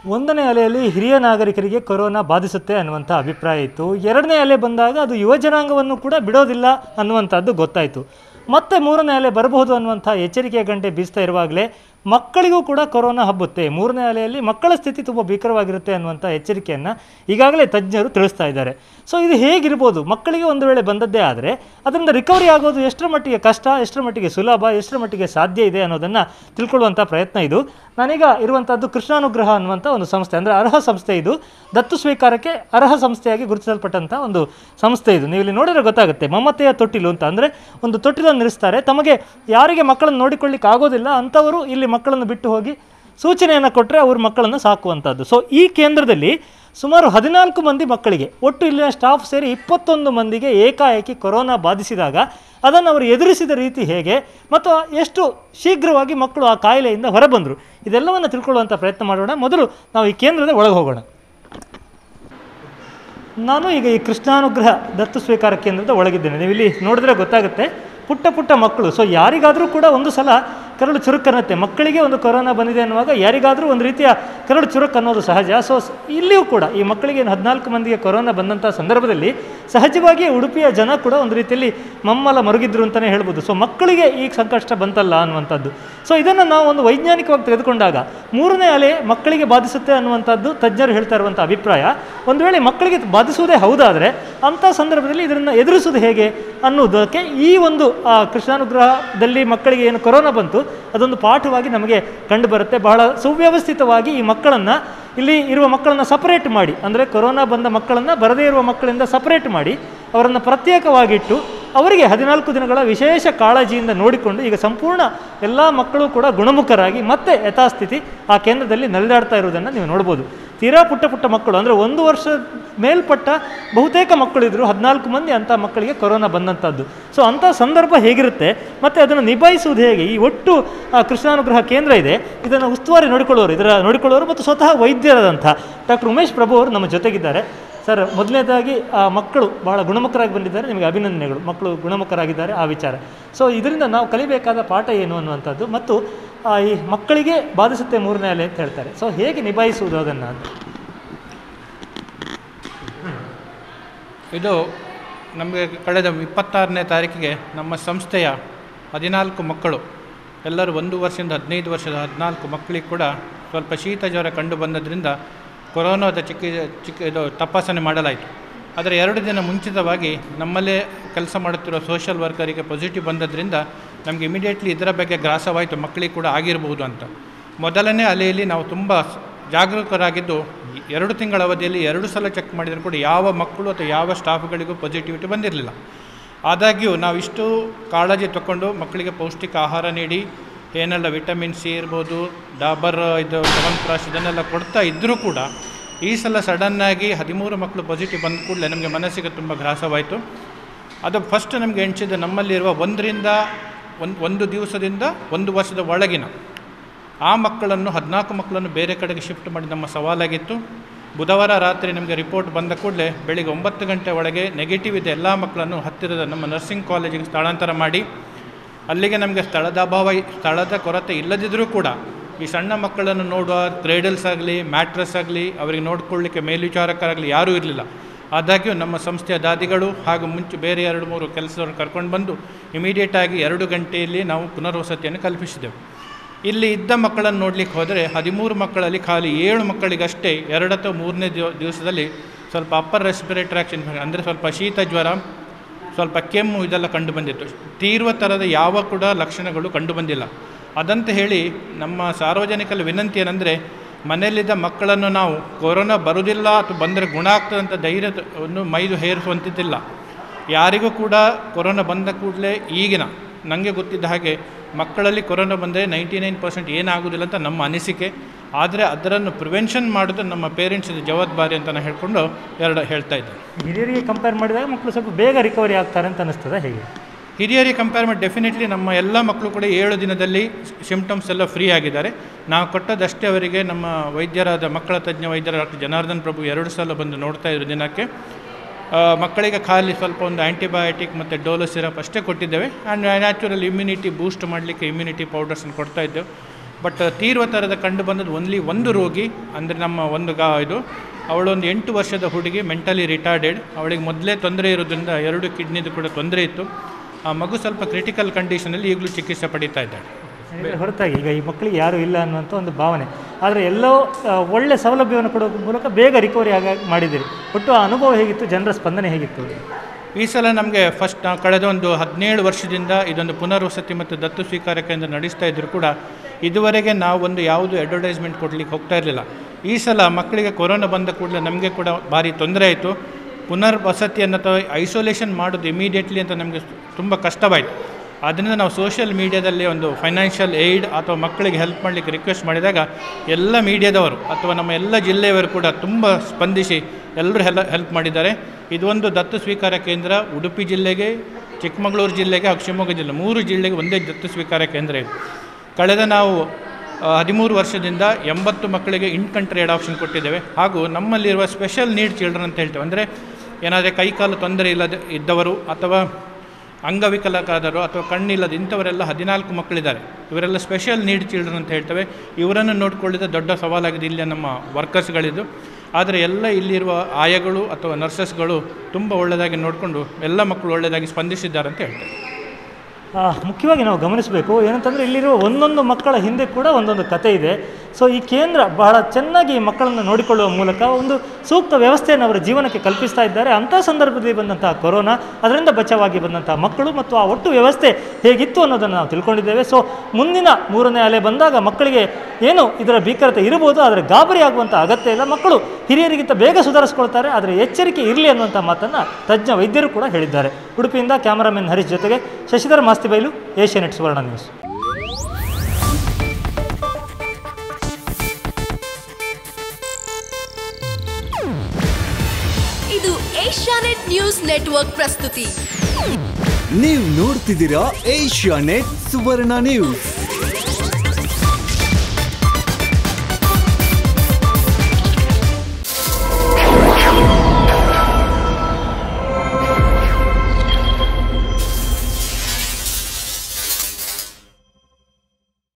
ಒಂದನೇ ಅಲೆಯಲ್ಲಿ ಹಿರಿಯ ನಾಗರಿಕರಿಗೆ ಕೊರೋನಾ ಬಾಧಿಸುತ್ತೆ ಅನ್ನುವಂಥ ಅಭಿಪ್ರಾಯ ಇತ್ತು ಎರಡನೇ ಅಲೆ ಬಂದಾಗ ಅದು ಯುವ ಜನಾಂಗವನ್ನು ಕೂಡ ಬಿಡೋದಿಲ್ಲ ಅನ್ನುವಂಥದ್ದು ಗೊತ್ತಾಯಿತು ಮತ್ತೆ ಮೂರನೇ ಅಲೆ ಬರಬಹುದು ಅನ್ನುವಂಥ ಎಚ್ಚರಿಕೆಯ ಗಂಟೆ ಬೀಸ್ತಾ ಇರುವಾಗಲೇ ಮಕ್ಕಳಿಗೂ ಕೂಡ ಕೊರೋನಾ ಹಬ್ಬುತ್ತೆ ಮೂರನೇ ಅಲೆಯಲ್ಲಿ ಮಕ್ಕಳ ಸ್ಥಿತಿ ತುಂಬ ಭೀಕರವಾಗಿರುತ್ತೆ ಅನ್ನುವಂಥ ಎಚ್ಚರಿಕೆಯನ್ನು ಈಗಾಗಲೇ ತಜ್ಞರು ತಿಳಿಸ್ತಾ ಇದ್ದಾರೆ ಸೊ ಇದು ಹೇಗಿರ್ಬೋದು ಮಕ್ಕಳಿಗೆ ಒಂದು ವೇಳೆ ಬಂದದ್ದೇ ಆದರೆ ಅದರಿಂದ ರಿಕವರಿ ಆಗೋದು ಎಷ್ಟರ ಮಟ್ಟಿಗೆ ಕಷ್ಟ ಎಷ್ಟರ ಮಟ್ಟಿಗೆ ಸುಲಭ ಎಷ್ಟರ ಮಟ್ಟಿಗೆ ಸಾಧ್ಯ ಇದೆ ಅನ್ನೋದನ್ನು ತಿಳ್ಕೊಳ್ಳುವಂಥ ಪ್ರಯತ್ನ ಇದು ನಾನೀಗ ಇರುವಂಥದ್ದು ಕೃಷ್ಣಾನುಗ್ರಹ ಅನ್ನುವಂಥ ಒಂದು ಸಂಸ್ಥೆ ಅಂದರೆ ಅರ್ಹ ಸಂಸ್ಥೆ ಇದು ದತ್ತು ಸ್ವೀಕಾರಕ್ಕೆ ಅರ್ಹ ಸಂಸ್ಥೆಯಾಗಿ ಗುರುತಿಸಲ್ಪಟ್ಟಂಥ ಒಂದು ಸಂಸ್ಥೆ ಇದು ನೀವು ಇಲ್ಲಿ ನೋಡಿದ್ರೆ ಗೊತ್ತಾಗುತ್ತೆ ಮಮತೆಯ ತೊಟ್ಟಿಲು ಅಂತ ಅಂದರೆ ಒಂದು ತೊಟ್ಟಿಲನ್ನು ನಿಲ್ಲಿಸ್ತಾರೆ ತಮಗೆ ಯಾರಿಗೆ ಮಕ್ಕಳನ್ನು ನೋಡಿಕೊಳ್ಳಿಕ್ಕೆ ಆಗೋದಿಲ್ಲ ಅಂಥವರು ಇಲ್ಲಿ ಮಕ್ಕಳನ್ನು ಬಿಟ್ಟು ಹೋಗಿ ಸೂಚನೆಯನ್ನು ಕೊಟ್ಟರೆ ಅವ್ರ ಮಕ್ಕಳನ್ನು ಸಾಕುವಂಥದ್ದು ಸೊ ಈ ಕೇಂದ್ರದಲ್ಲಿ ಸುಮಾರು ಹದಿನಾಲ್ಕು ಮಂದಿ ಮಕ್ಕಳಿಗೆ ಒಟ್ಟು ಇಲ್ಲಿನ ಸ್ಟಾಫ್ ಸೇರಿ ಇಪ್ಪತ್ತೊಂದು ಮಂದಿಗೆ ಏಕಾಏಕಿ ಕೊರೋನಾ ಬಾಧಿಸಿದಾಗ ಅದನ್ನು ಅವರು ಎದುರಿಸಿದ ರೀತಿ ಹೇಗೆ ಮತ್ತು ಎಷ್ಟು ಶೀಘ್ರವಾಗಿ ಮಕ್ಕಳು ಆ ಕಾಯಿಲೆಯಿಂದ ಹೊರಬಂದರು ಇದೆಲ್ಲವನ್ನು ತಿಳ್ಕೊಳ್ಳುವಂಥ ಪ್ರಯತ್ನ ಮಾಡೋಣ ಮೊದಲು ನಾವು ಈ ಕೇಂದ್ರದ ಒಳಗೆ ಹೋಗೋಣ ನಾನು ಈಗ ಈ ಕೃಷ್ಣಾನುಗ್ರಹ ದತ್ತು ಸ್ವೀಕಾರ ಕೇಂದ್ರದ ಒಳಗಿದ್ದೇನೆ ನೀವು ಇಲ್ಲಿ ನೋಡಿದ್ರೆ ಗೊತ್ತಾಗುತ್ತೆ ಪುಟ್ಟ ಪುಟ್ಟ ಮಕ್ಕಳು ಸೊ ಯಾರಿಗಾದರೂ ಕೂಡ ಒಂದು ಸಲ ಕರಳು ಚುರುಕನ್ನತ್ತೆ ಮಕ್ಕಳಿಗೆ ಒಂದು ಕೊರೋನಾ ಬಂದಿದೆ ಅನ್ನುವಾಗ ಯಾರಿಗಾದರೂ ಒಂದು ರೀತಿಯ ಕರಳು ಚುರುಕು ಅನ್ನೋದು ಸಹಜ ಸೊ ಸ್- ಇಲ್ಲಿಯೂ ಕೂಡ ಈ ಮಕ್ಕಳಿಗೆ ಹದಿನಾಲ್ಕು ಮಂದಿಗೆ ಕೊರೋನಾ ಬಂದಂಥ ಸಂದರ್ಭದಲ್ಲಿ ಸಹಜವಾಗಿ ಉಡುಪಿಯ ಜನ ಕೂಡ ಒಂದು ರೀತಿಯಲ್ಲಿ ಮಮ್ಮಲ ಮರುಗಿದ್ರು ಅಂತಲೇ ಹೇಳ್ಬೋದು ಸೊ ಮಕ್ಕಳಿಗೆ ಈ ಸಂಕಷ್ಟ ಬಂತಲ್ಲ ಅನ್ನುವಂಥದ್ದು ಸೊ ಇದನ್ನು ನಾವು ಒಂದು ವೈಜ್ಞಾನಿಕವಾಗಿ ತೆಗೆದುಕೊಂಡಾಗ ಮೂರನೇ ಅಲೆ ಮಕ್ಕಳಿಗೆ ಬಾಧಿಸುತ್ತೆ ಅನ್ನುವಂಥದ್ದು ತಜ್ಞರು ಹೇಳ್ತಾ ಇರುವಂಥ ಅಭಿಪ್ರಾಯ ಒಂದು ವೇಳೆ ಮಕ್ಕಳಿಗೆ ಬಾಧಿಸುವುದೇ ಹೌದಾದರೆ ಅಂಥ ಸಂದರ್ಭದಲ್ಲಿ ಇದನ್ನು ಎದುರಿಸುವುದು ಹೇಗೆ ಅನ್ನೋದಕ್ಕೆ ಈ ಒಂದು ಆ, ಕೃಷ್ಣಾನುಗ್ರಹದಲ್ಲಿ ಮಕ್ಕಳಿಗೆ ಏನು ಕೊರೋನಾ ಬಂತು ಅದೊಂದು ಪಾಠವಾಗಿ ನಮಗೆ ಕಂಡು ಬರುತ್ತೆ ಬಹಳ ಸುವ್ಯವಸ್ಥಿತವಾಗಿ ಈ ಮಕ್ಕಳನ್ನು ಇಲ್ಲಿ ಇರುವ ಮಕ್ಕಳನ್ನು ಸಪರೇಟ್ ಮಾಡಿ ಅಂದರೆ ಕೊರೋನಾ ಬಂದ ಮಕ್ಕಳನ್ನು ಬರದೇ ಇರುವ ಮಕ್ಕಳಿಂದ ಸಪರೇಟ್ ಮಾಡಿ ಅವರನ್ನು ಪ್ರತ್ಯೇಕವಾಗಿಟ್ಟು ಅವರಿಗೆ ಹದಿನಾಲ್ಕು ದಿನಗಳ ವಿಶೇಷ ಕಾಳಜಿಯಿಂದ ನೋಡಿಕೊಂಡು ಈಗ ಸಂಪೂರ್ಣ ಎಲ್ಲ ಮಕ್ಕಳು ಕೂಡ ಗುಣಮುಖರಾಗಿ ಮತ್ತೆ ಯಥಾಸ್ಥಿತಿ ಆ ಕೇಂದ್ರದಲ್ಲಿ ನಲಿದಾಡ್ತಾ ಇರುವುದನ್ನು ನೀವು ನೋಡ್ಬೋದು ತೀರಾ ಪುಟ್ಟ ಪುಟ್ಟ ಮಕ್ಕಳು ಅಂದರೆ ಒಂದು ವರ್ಷ ಮೇಲ್ಪಟ್ಟ ಬಹುತೇಕ ಮಕ್ಕಳಿದ್ರು ಹದಿನಾಲ್ಕು ಮಂದಿ ಅಂಥ ಮಕ್ಕಳಿಗೆ ಕೊರೋನಾ ಬಂದಂಥದ್ದು ಸೊ ಅಂಥ ಸಂದರ್ಭ ಹೇಗಿರುತ್ತೆ ಮತ್ತು ಅದನ್ನು ನಿಭಾಯಿಸುವುದು ಹೇಗೆ ಈ ಒಟ್ಟು ಆ, ಕೃಷ್ಣಾನುಗ್ರಹ ಕೇಂದ್ರ ಇದೆ ಇದನ್ನು ಉಸ್ತುವಾರಿ ನೋಡಿಕೊಳ್ಳೋರು ಇದರ ನೋಡಿಕೊಳ್ಳೋರು ಮತ್ತು ಸ್ವತಃ ವೈದ್ಯರಾದಂಥ ಡಾಕ್ಟರ್ ಉಮೇಶ್ ಪ್ರಭು ಅವರು ನಮ್ಮ ಜೊತೆಗಿದ್ದಾರೆ ಸರ್ ಮೊದಲನೇದಾಗಿ ಆ ಮಕ್ಕಳು ಬಹಳ ಗುಣಮುಖರಾಗಿ ಬಂದಿದ್ದಾರೆ ನಿಮಗೆ ಅಭಿನಂದನೆಗಳು ಮಕ್ಕಳು ಗುಣಮುಖರಾಗಿದ್ದಾರೆ ಆ ವಿಚಾರ ಸೊ ಇದರಿಂದ ನಾವು ಕಲಿಬೇಕಾದ ಪಾಠ ಏನು ಅನ್ನುವಂಥದ್ದು ಮತ್ತು ಆ, ಈ ಮಕ್ಕಳಿಗೆ ಬಾಧಿಸುತ್ತೆ ಮೂರನೇ ಅಲೆ ಅಂತ ಹೇಳ್ತಾರೆ ಸೊ ಹೇಗೆ ನಿಭಾಯಿಸುವುದು ಅದನ್ನು ಅಂತ ಇದು ನಮಗೆ ಕಳೆದ ಇಪ್ಪತ್ತಾರನೇ ತಾರೀಕಿಗೆ ನಮ್ಮ ಸಂಸ್ಥೆಯ ಹದಿನಾಲ್ಕು ಮಕ್ಕಳು ಎಲ್ಲರೂ ಒಂದು ವರ್ಷದಿಂದ ಹದಿನೈದು ವರ್ಷದ ಹದಿನಾಲ್ಕು ಮಕ್ಕಳಿಗೆ ಕೂಡ ಸ್ವಲ್ಪ ಶೀತ ಜ್ವರ ಕಂಡು ಬಂದದ್ರಿಂದ ಕೊರೋನಾದ ಚಿಕಿ ಚಿಕ್ಕ ಇದು ತಪಾಸಣೆ ಮಾಡಲಾಯಿತು ಆದರೆ ಎರಡು ದಿನ ಮುಂಚಿತವಾಗಿ ನಮ್ಮಲ್ಲೇ ಕೆಲಸ ಮಾಡುತ್ತಿರುವ ಸೋಷಿಯಲ್ ವರ್ಕರಿಗೆ ಪಾಸಿಟಿವ್ ಬಂದದ್ರಿಂದ ನಮಗೆ ಇಮಿಡಿಯೇಟ್ಲಿ ಇದರ ಬಗ್ಗೆ ಗ್ರಾಸವಾಯಿತು ಮಕ್ಕಳಿಗೆ ಕೂಡ ಆಗಿರಬಹುದು ಅಂತ ಮೊದಲನೇ ಅಲೆಯಲ್ಲಿ ನಾವು ತುಂಬ ಸ್- ಜಾಗರೂಕರಾಗಿದ್ದು ಎರಡು ತಿಂಗಳ ಅವಧಿಯಲ್ಲಿ ಎರಡು ಸಲ ಚೆಕ್ ಮಾಡಿದರೂ ಕೂಡ ಯಾವ ಮಕ್ಕಳು ಅಥವಾ ಯಾವ ಸ್ಟಾಫ್ಗಳಿಗೂ ಪಾಸಿಟಿವಿಟಿ ಬಂದಿರಲಿಲ್ಲ ಆದಾಗ್ಯೂ ನಾವು ಇಷ್ಟು ಕಾಳಜಿ ತಗೊಂಡು ಮಕ್ಕಳಿಗೆ ಪೌಷ್ಟಿಕ ಆಹಾರ ನೀಡಿ ಏನೆಲ್ಲ ವಿಟಮಿನ್ ಸಿ ಇರ್ಬೋದು ಡಾಬರ್ ಇದು ಚಾವನ್ಪ್ರಾಶ್ ಇದನ್ನೆಲ್ಲ ಕೊಡ್ತಾ ಇದ್ದರೂ ಕೂಡ ಈ ಸಲ ಸಡನ್ನಾಗಿ ಹದಿಮೂರು ಮಕ್ಕಳು ಪಾಸಿಟಿವ್ ಬಂದ ಕೂಡಲೇ ನಮಗೆ ಮನಸ್ಸಿಗೆ ತುಂಬ ಗ್ರಾಸವಾಯಿತು ಅದು ಫಸ್ಟ್ ನಮಗೆ ಎಣಿಸಿದ್ದು ನಮ್ಮಲ್ಲಿರುವ ಒಂದರಿಂದ ಒಂದು ಒಂದು ದಿವಸದಿಂದ ಒಂದು ವರ್ಷದ ಒಳಗಿನ ಆ ಮಕ್ಕಳನ್ನು ಹದಿನಾಲ್ಕು ಮಕ್ಕಳನ್ನು ಬೇರೆ ಕಡೆಗೆ ಶಿಫ್ಟ್ ಮಾಡಿ ನಮ್ಮ ಸವಾಲಾಗಿತ್ತು ಬುಧವಾರ ರಾತ್ರಿ ನಮಗೆ ರಿಪೋರ್ಟ್ ಬಂದ ಕೂಡಲೇ ಬೆಳಿಗ್ಗೆ ಒಂಬತ್ತು ಗಂಟೆ ಒಳಗೆ ನೆಗೆಟಿವ್ ಇದೆ ಎಲ್ಲ ಮಕ್ಕಳನ್ನು ಹತ್ತಿರದ ನಮ್ಮ ನರ್ಸಿಂಗ್ ಕಾಲೇಜಿಗೆ ಸ್ಥಳಾಂತರ ಮಾಡಿ ಅಲ್ಲಿಗೆ ನಮಗೆ ಸ್ಥಳದ ಅಭಾವ ಸ್ಥಳದ ಕೊರತೆ ಇಲ್ಲದಿದ್ದರೂ ಕೂಡ ಈ ಸಣ್ಣ ಮಕ್ಕಳನ್ನು ನೋಡುವ ಕ್ರೇಡಲ್ಸ್ ಆಗಲಿ ಮ್ಯಾಟ್ರಸ್ ಆಗಲಿ ಅವರಿಗೆ ನೋಡ್ಕೊಳ್ಳಿಕ್ಕೆ ಮೇಲ್ವಿಚಾರಕರಾಗಲಿ ಯಾರೂ ಇರಲಿಲ್ಲ ಆದಾಗ್ಯೂ ನಮ್ಮ ಸಂಸ್ಥೆಯ ದಾದಿಗಳು ಹಾಗೂ ಮುಂಚೆ ಬೇರೆ ಎರಡು ಮೂರು ಕೆಲಸದವರು ಕರ್ಕೊಂಡು ಬಂದು ಇಮಿಡಿಯೇಟಾಗಿ ಎರಡು ಗಂಟೆಯಲ್ಲಿ ನಾವು ಪುನರ್ವಸತಿಯನ್ನು ಕಲ್ಪಿಸಿದೆವು ಇಲ್ಲಿ ಇದ್ದ ಮಕ್ಕಳನ್ನು ನೋಡಲಿಕ್ಕೆ ಹೋದರೆ ಹದಿಮೂರು ಮಕ್ಕಳಲ್ಲಿ ಖಾಲಿ ಏಳು ಮಕ್ಕಳಿಗಷ್ಟೇ ಎರಡು ಅಥವಾ ಮೂರನೇ ದಿವ ದಿವಸದಲ್ಲಿ ಸ್ವಲ್ಪ ಅಪ್ಪರ್ ರೆಸ್ಪಿರೇಟರ್ ಆಕ್ಷನ್ ಅಂದರೆ ಸ್ವಲ್ಪ ಶೀತ ಜ್ವರ ಸ್ವಲ್ಪ ಕೆಮ್ಮು ಇದೆಲ್ಲ ಕಂಡು ಬಂದಿತ್ತು ತೀವ್ರ ಥರದ ಯಾವ ಕೂಡ ಲಕ್ಷಣಗಳು ಕಂಡು ಬಂದಿಲ್ಲ ಅದಂತ ಹೇಳಿ ನಮ್ಮ ಸಾರ್ವಜನಿಕರ ವಿನಂತಿ ಏನಂದರೆ ಮನೆಯಲ್ಲಿದ್ದ ಮಕ್ಕಳನ್ನು ನಾವು ಕೊರೋನಾ ಬರುವುದಿಲ್ಲ ಅಥವಾ ಬಂದರೆ ಗುಣ ಆಗ್ತದಂತ ಧೈರ್ಯವನ್ನು ಮೈದು ಹೇರಿಸುವಂತಿದ್ದಿಲ್ಲ ಯಾರಿಗೂ ಕೂಡ ಕೊರೋನಾ ಬಂದ ಕೂಡಲೇ ಈಗಿನ ನನಗೆ ಗೊತ್ತಿದ್ದ ಹಾಗೆ ಮಕ್ಕಳಲ್ಲಿ ಕೊರೋನಾ ಬಂದರೆ ನೈಂಟಿ ನೈನ್ ಪರ್ಸೆಂಟ್ ಏನಾಗೋದಿಲ್ಲ ಅಂತ ನಮ್ಮ ಅನಿಸಿಕೆ ಆದರೆ ಅದನ್ನು ಪ್ರಿವೆನ್ಷನ್ ಮಾಡೋದು ನಮ್ಮ ಪೇರೆಂಟ್ಸ್ ಜವಾಬ್ದಾರಿ ಅಂತ ನಾನು ಹೇಳ್ಕೊಂಡು ಎರಡು ಹೇಳ್ತಾ ಇದ್ದೆ ಹಿರಿಯರಿಗೆ ಕಂಪೇರ್ ಮಾಡಿದಾಗ ಮಕ್ಕಳು ಸ್ವಲ್ಪ ಬೇಗ ರಿಕವರಿ ಆಗ್ತಾರೆ ಅಂತ ಅನಿಸ್ತದೆ ಹೇಗೆ ಹಿರಿಯರಿಗೆ ಕಂಪೇರ್ ಮಾಡಿ ಡೆಫಿನೆಟ್ಲಿ ನಮ್ಮ ಎಲ್ಲ ಮಕ್ಕಳು ಕೂಡ ಏಳು ದಿನದಲ್ಲಿ ಸಿಂಪ್ಟಮ್ಸ್ ಎಲ್ಲ ಫ್ರೀ ಆಗಿದ್ದಾರೆ ನಾವು ಕೊಟ್ಟದಷ್ಟೇ ಅವರಿಗೆ ನಮ್ಮ ವೈದ್ಯರಾದ ಮಕ್ಕಳ ತಜ್ಞ ವೈದ್ಯರ ಡಾಕ್ಟರ್ ಜನಾರ್ದನ್ ಪ್ರಭು ಎರಡು ಸಲ ಬಂದು ನೋಡ್ತಾ ಇದ್ರು ದಿನಕ್ಕೆ ಆ, ಮಕ್ಕಳಿಗೆ ಖಾಲಿ ಸ್ವಲ್ಪ ಒಂದು ಆ್ಯಂಟಿಬಯೋಟಿಕ್ ಮತ್ತು ಡೋಲೋ ಸಿರಪ್ ಅಷ್ಟೇ ಕೊಟ್ಟಿದ್ದೇವೆ ಆ್ಯಂಡ್ ನ್ಯಾಚುರಲ್ ಇಮ್ಯುನಿಟಿ ಬೂಸ್ಟ್ ಮಾಡಲಿಕ್ಕೆ ಇಮ್ಯುನಿಟಿ ಪೌಡರ್ಸನ್ನು ಕೊಡ್ತಾ ಇದ್ದೇವೆ ಬಟ್ ತೀವ್ರ ಥರದ ಕಂಡು ಬಂದದ್ದು ಓನ್ಲಿ ಒಂದು ರೋಗಿ ಅಂದರೆ ನಮ್ಮ ಒಂದು ಗಾ ಇದು ಅವಳೊಂದು ಎಂಟು ವರ್ಷದ ಹುಡುಗಿ ಮೆಂಟಲಿ ರಿಟಾರ್ಡೆಡ್ ಅವಳಿಗೆ ಮೊದಲೇ ತೊಂದರೆ ಇರೋದ್ರಿಂದ ಎರಡು ಕಿಡ್ನಿದು ಕೂಡ ತೊಂದರೆ ಇತ್ತು ಆ ಮಗು ಸ್ವಲ್ಪ ಕ್ರಿಟಿಕಲ್ ಕಂಡೀಷನಲ್ಲಿ ಈಗಲೂ ಚಿಕಿತ್ಸೆ ಪಡೀತಾ ಇದ್ದಾಳೆ ಇದರ ಹೊರತಾಗಿ ಈಗ ಈ ಮಕ್ಕಳಿಗೆ ಯಾರೂ ಇಲ್ಲ ಅನ್ನುವಂಥ ಒಂದು ಭಾವನೆ ಆದರೆ ಎಲ್ಲೋ ಆ, ಒಳ್ಳೆ ಸೌಲಭ್ಯವನ್ನು ಕೊಡೋ ಮೂಲಕ ಬೇಗ ರಿಕವರಿ ಆಗ ಮಾಡಿದ್ದೀರಿ ಒಟ್ಟು ಆ ಅನುಭವ ಹೇಗಿತ್ತು ಜನರ ಸ್ಪಂದನೆ ಹೇಗಿತ್ತು ಈ ಸಲ ನಮಗೆ ಫಸ್ಟ್ ನಾವು ಕಳೆದ ಒಂದು ಹದಿನೇಳು ವರ್ಷದಿಂದ ಇದೊಂದು ಪುನರ್ವಸತಿ ಮತ್ತು ದತ್ತು ಸ್ವೀಕಾರ ಕೇಂದ್ರ ನಡೆಸ್ತಾ ಇದ್ದರೂ ಕೂಡ ಇದುವರೆಗೆ ನಾವು ಒಂದು ಯಾವುದು ಅಡ್ವರ್ಟೈಸ್ಮೆಂಟ್ ಕೊಡಲಿಕ್ಕೆ ಹೋಗ್ತಾ ಇರಲಿಲ್ಲ ಈ ಸಲ ಮಕ್ಕಳಿಗೆ ಕೊರೋನಾ ಬಂದ ಕೂಡಲೇ ನಮಗೆ ಕೂಡ ಭಾರಿ ತೊಂದರೆ ಆಯಿತು ಪುನರ್ ವಸತಿಯನ್ನು ಅಥವಾ ಐಸೋಲೇಷನ್ ಮಾಡೋದು ಇಮಿಡಿಯೇಟ್ಲಿ ಅಂತ ನಮಗೆ ತುಂಬ ಕಷ್ಟವಾಯಿತು ಆದ್ದರಿಂದ ನಾವು ಸೋಷಿಯಲ್ ಮೀಡಿಯಾದಲ್ಲಿ ಒಂದು ಫೈನಾನ್ಷಿಯಲ್ ಏಯ್ಡ್ ಅಥವಾ ಮಕ್ಕಳಿಗೆ ಹೆಲ್ಪ್ ಮಾಡಲಿಕ್ಕೆ ರಿಕ್ವೆಸ್ಟ್ ಮಾಡಿದಾಗ ಎಲ್ಲ ಮೀಡಿಯಾದವರು ಅಥವಾ ನಮ್ಮ ಎಲ್ಲ ಜಿಲ್ಲೆಯವರು ಕೂಡ ತುಂಬ ಸ್ಪಂದಿಸಿ ಎಲ್ಲರೂ ಹೆಲ್ ಹೆಲ್ಪ್ ಮಾಡಿದ್ದಾರೆ ಇದೊಂದು ದತ್ತು ಸ್ವೀಕಾರ ಕೇಂದ್ರ ಉಡುಪಿ ಜಿಲ್ಲೆಗೆ ಚಿಕ್ಕಮಗಳೂರು ಜಿಲ್ಲೆಗೆ ಹಾಗೂ ಶಿವಮೊಗ್ಗ ಜಿಲ್ಲೆ ಮೂರು ಜಿಲ್ಲೆಗೆ ಒಂದೇ ದತ್ತು ಸ್ವೀಕಾರ ಕೇಂದ್ರ ಇದೆ ಕಳೆದ ನಾವು ಆ, ಹದಿಮೂರು ವರ್ಷದಿಂದ ಎಂಬತ್ತು ಮಕ್ಕಳಿಗೆ ಇನ್ ಕಂಟ್ರಿ ಅಡಾಪ್ಷನ್ ಕೊಟ್ಟಿದ್ದೇವೆ ಹಾಗೂ ನಮ್ಮಲ್ಲಿರುವ ಸ್ಪೆಷಲ್ ನೀಡ್ ಚಿಲ್ಡ್ರನ್ ಅಂತ ಹೇಳ್ತೇವೆ ಅಂದರೆ ಏನಾದರೆ ಕೈಕಾಲು ತೊಂದರೆ ಇಲ್ಲದೆ ಇದ್ದವರು ಅಥವಾ ಅಂಗವಿಕಲರಾದರು ಅಥವಾ ಕಣ್ಣಿಲ್ಲದ ಇಂಥವರೆಲ್ಲ ಹದಿನಾಲ್ಕು ಮಕ್ಕಳಿದ್ದಾರೆ ಇವರೆಲ್ಲ ಸ್ಪೆಷಲ್ ನೀಡ್ ಚಿಲ್ಡ್ರನ್ ಅಂತ ಹೇಳ್ತೇವೆ ಇವರನ್ನು ನೋಡಿಕೊಳ್ಳಿದ ದೊಡ್ಡ ಸವಾಲಾಗಿದೆ ಇಲ್ಲಿ ನಮ್ಮ ವರ್ಕರ್ಸ್ಗಳಿದ್ದು ಆದರೆ ಎಲ್ಲ ಇಲ್ಲಿರುವ ಆಯಗಳು ಅಥವಾ ನರ್ಸಸ್ಗಳು ತುಂಬ ಒಳ್ಳೆಯದಾಗಿ ನೋಡಿಕೊಂಡು ಎಲ್ಲ ಮಕ್ಕಳು ಒಳ್ಳೆಯದಾಗಿ ಸ್ಪಂದಿಸಿದ್ದಾರೆ ಅಂತ ಹೇಳ್ತೇವೆ ಆ, ಮುಖ್ಯವಾಗಿ ನಾವು ಗಮನಿಸಬೇಕು ಏನಂತಂದರೆ ಇಲ್ಲಿರುವ ಒಂದೊಂದು ಮಕ್ಕಳ ಹಿಂದೆ ಕೂಡ ಒಂದೊಂದು ಕತೆ ಇದೆ ಸೊ ಈ ಕೇಂದ್ರ ಬಹಳ ಚೆನ್ನಾಗಿ ಈ ಮಕ್ಕಳನ್ನು ನೋಡಿಕೊಳ್ಳುವ ಮೂಲಕ ಒಂದು ಸೂಕ್ತ ವ್ಯವಸ್ಥೆಯನ್ನು ಅವರ ಜೀವನಕ್ಕೆ ಕಲ್ಪಿಸ್ತಾ ಇದ್ದಾರೆ ಅಂಥ ಸಂದರ್ಭದಲ್ಲಿ ಬಂದಂತಹ ಕೊರೋನಾ ಅದರಿಂದ ಬಚಾವಾಗಿ ಬಂದಂತಹ ಮಕ್ಕಳು ಮತ್ತು ಆ ಒಟ್ಟು ವ್ಯವಸ್ಥೆ ಹೇಗಿತ್ತು ಅನ್ನೋದನ್ನು ನಾವು ತಿಳ್ಕೊಂಡಿದ್ದೇವೆ ಸೊ ಮುಂದಿನ ಮೂರನೇ ಅಲೆ ಬಂದಾಗ ಮಕ್ಕಳಿಗೆ ಏನು ಇದರ ಭೀಕರತೆ ಇರಬಹುದು ಆದರೆ ಗಾಬರಿ ಆಗುವಂಥ ಅಗತ್ಯ ಇಲ್ಲ ಮಕ್ಕಳು ಹಿರಿಯರಿಗಿಂತ ಬೇಗ ಸುಧಾರಿಸ್ಕೊಳ್ತಾರೆ ಆದರೆ ಎಚ್ಚರಿಕೆ ಇರಲಿ ಅನ್ನುವಂಥ ಮಾತನ್ನು ತಜ್ಞ ವೈದ್ಯರು ಕೂಡ ಹೇಳಿದ್ದಾರೆ ಉಡುಪಿಯಿಂದ ಕ್ಯಾಮರಾಮನ್ ಹರೀಶ್ ಜೊತೆಗೆ ಶಶಿಧರ್ ಮಾಸ್ತಿಬೈಲು ಏಷ್ಯಾನೆಟ್ ಸುವರ್ಣ ನ್ಯೂಸ್ ಇದು ಏಷ್ಯಾನೆಟ್ ನ್ಯೂಸ್ ನೆಟ್ವರ್ಕ್ ಪ್ರಸ್ತುತಿ ನೀವು ನೋಡ್ತಿದ್ದೀರಾ ಏಷ್ಯಾ ನೆಟ್ ಸುವರ್ಣ ನ್ಯೂಸ್